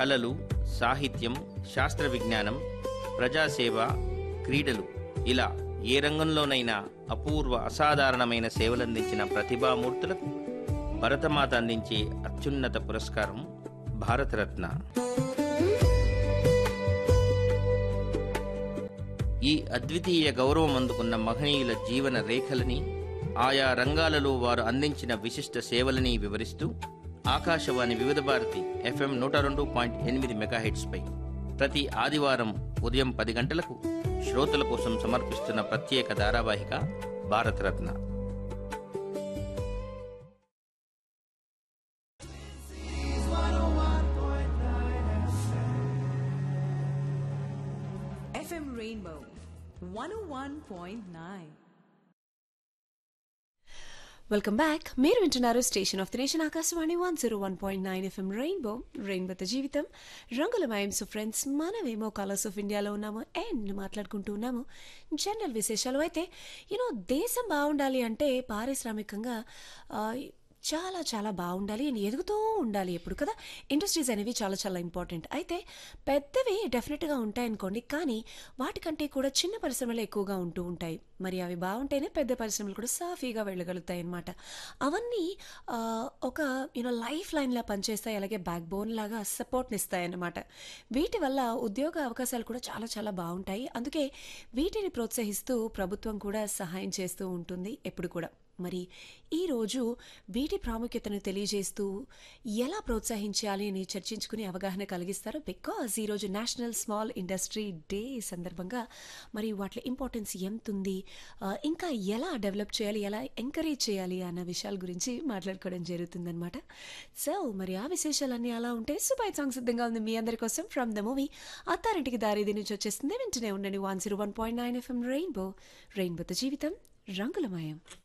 కళలు సాహిత్యం శాస్త్ర విజ్ఞానం ప్రజాసేవ క్రీడలు ఇలా ఏ రంగంలోనైనా అపూర్వ అసాధారణమైన సేవలందించిన ప్రతిభామూర్తులకు భరతమాత అందించే అత్యున్నత పురస్కారం భారతరత్న ఈ అద్వితీయ గౌరవం అందుకున్న మహనీయుల జీవన రేఖలని ఆయా రంగాలలో వారు అందించిన విశిష్ట సేవలని వివరిస్తూ ఆకాశవాణి వివిధ భారతి ఎఫ్ఎం నూట రెండు పాయింట్ ఎనిమిది మెగాహెట్స్పై ప్రతి ఆదివారం ఉదయం పది గంటలకు శ్రోతల కోసం సమర్పిస్తున్న ప్రత్యేక ధారావాహిక Bharat Ratna FM Rainbow 101.9. Welcome back మీరు వింటున్నారు station of the nation Akashvani one zero one point nine FM rainbow రెయిన్బోతో జీవితం రంగులమయం సో ఫ్రెండ్స్ మనమేమో కలర్స్ ఆఫ్ ఇండియాలో ఉన్నాము అండ్ మాట్లాడుకుంటూ ఉన్నాము జనరల్ విశేషాలు అయితే యూనో దేశం బాగుండాలి అంటే పారిశ్రామికంగా ఆ, చాలా చాలా బాగుండాలి అండ్ ఎదుగుతూ ఉండాలి ఎప్పుడు కదా ఇండస్ట్రీస్ అనేవి చాలా చాలా ఇంపార్టెంట్ అయితే పెద్దవి డెఫినెట్గా ఉంటాయనుకోండి కానీ వాటికంటే కూడా చిన్న పరిశ్రమలు ఎక్కువగా ఉంటూ ఉంటాయి మరి అవి బాగుంటేనే పెద్ద పరిశ్రమలు కూడా సాఫీగా వెళ్ళగలుగుతాయి అన్నమాట అవన్నీ ఆ, ఒక యూనో లైఫ్ లైన్లా పనిచేస్తాయి అలాగే బ్యాక్ బోన్ లాగా సపోర్ట్ని ఇస్తాయి అన్నమాట వీటి వల్ల ఉద్యోగ అవకాశాలు కూడా చాలా చాలా బాగుంటాయి అందుకే వీటిని ప్రోత్సహిస్తూ ప్రభుత్వం కూడా సహాయం చేస్తూ ఉంటుంది ఎప్పుడు కూడా మరి ఈరోజు వీటి ప్రాముఖ్యతను తెలియజేస్తూ ఎలా ప్రోత్సహించాలి అని చర్చించుకుని అవగాహన కలిగిస్తారు బికాజ్ ఈరోజు నేషనల్ స్మాల్ ఇండస్ట్రీ డే సందర్భంగా మరి వాటి ఇంపార్టెన్స్ ఎంత ఉంది ఆ, ఇంకా ఎలా డెవలప్ చేయాలి ఎలా ఎంకరేజ్ చేయాలి అన్న విషయాల గురించి మాట్లాడుకోవడం జరుగుతుందన్నమాట సో మరి ఆ విశేషాలన్నీ అలా ఉంటే సూపర్ సాంగ్ సిద్ధంగా ఉంది మీ అందరి కోసం ఫ్రమ్ ద మూవీ అత్తారింటికి దారి దీని నుంచి వచ్చేస్తుంది వింటూనే ఉండండి one zero one point nine FM rainbow రెయిన్బోతో జీవితం రంగులమయం